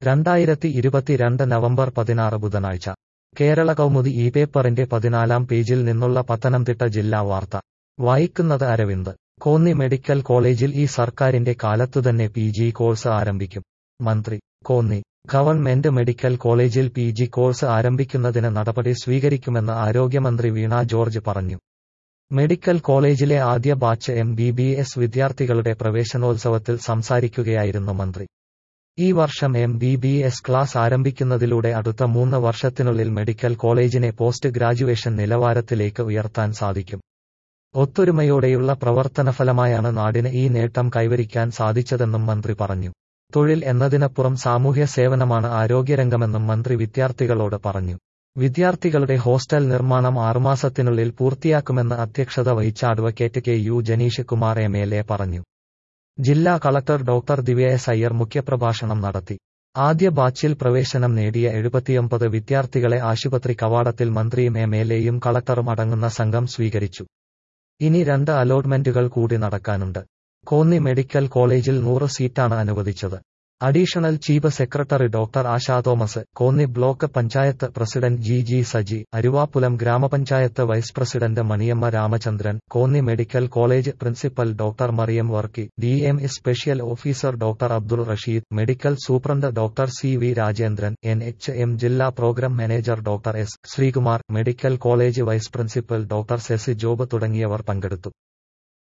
രണ്ടായിരത്തി ഇരുപത്തിരണ്ട് നവംബർ പതിനാറ് ബുധനാഴ്ച കേരള കൗമുദി ഈ പേപ്പറിന്റെ പതിനാലാം പേജിൽ നിന്നുള്ള പത്തനംതിട്ട ജില്ലാ വാർത്ത വായിക്കുന്നത് അരവിന്ദ് കോന്നി മെഡിക്കൽ കോളേജിൽ ഈ സർക്കാരിന്റെ കാലത്തുതന്നെ പി ജി കോഴ്സ് ആരംഭിക്കും മന്ത്രി കോന്നി ഗവൺമെന്റ് മെഡിക്കൽ കോളേജിൽ പി ജി കോഴ്സ് ആരംഭിക്കുന്നതിന് നടപടി സ്വീകരിക്കുമെന്ന് ആരോഗ്യമന്ത്രി വീണ ജോർജ് പറഞ്ഞു മെഡിക്കൽ കോളേജിലെ ആദ്യ batch M B B S വിദ്യാർത്ഥികളുടെ പ്രവേശനോത്സവത്തിൽ സംസാരിക്കുകയായിരുന്നു മന്ത്രി ഈ വർഷം M B B S class ആരംഭിക്കുന്നതിലൂടെ അടുത്ത മൂന്ന് വർഷത്തിനുള്ളിൽ മെഡിക്കൽ കോളേജിനെ പോസ്റ്റ് ഗ്രാജുവേഷൻ നിലവാരത്തിലേക്ക് ഉയർത്താൻ സാധിക്കും ഒത്തൊരുമയോടെയുള്ള പ്രവർത്തനഫലമായാണ് നാടിന് ഈ നേട്ടം കൈവരിക്കാൻ സാധിച്ചതെന്നും മന്ത്രി പറഞ്ഞു തൊഴിൽ എന്നതിനപ്പുറം സാമൂഹ്യ സേവനമാണ് ആരോഗ്യരംഗമെന്നും മന്ത്രി വിദ്യാർത്ഥികളോട് പറഞ്ഞു വിദ്യാർത്ഥികളുടെ ഹോസ്റ്റൽ നിർമ്മാണം ആറുമാസത്തിനുള്ളിൽ പൂർത്തിയാക്കുമെന്ന് അധ്യക്ഷത വഹിച്ച advocate K U Jenish Kumar M L A പറഞ്ഞു ജില്ലാ collector doctor Divya S Iyer മുഖ്യപ്രഭാഷണം നടത്തി ആദ്യ ബാച്ചിൽ പ്രവേശനം നേടിയ എഴുപത്തിയൊമ്പത് വിദ്യാർത്ഥികളെ ആശുപത്രി കവാടത്തിൽ മന്ത്രിയും എം എൽ എയും കളക്ടറും അടങ്ങുന്ന സംഘം സ്വീകരിച്ചു ഇനി രണ്ട് അലോട്ട്മെന്റുകൾ കൂടി നടക്കാനുണ്ട് കോന്നി മെഡിക്കൽ കോളേജിൽ നൂറ് സീറ്റാണ് അനുവദിച്ചത് additional chief secretary doctor Asha Thomas Konni block panchayat president G G Saji Aruvappulam ഗ്രാമപഞ്ചായത്ത് vice president Maniyamma Ramachandran Konni medical college principal doctor Mariyam Varkey D M E special officer doctor Abdul Rasheed medical superintendent doctor C V Rajendran N H M ജില്ലാ programme manager doctor S Sreekumar medical college vice principal doctor Sessy Job തുടങ്ങിയവർ പങ്കെടുത്തു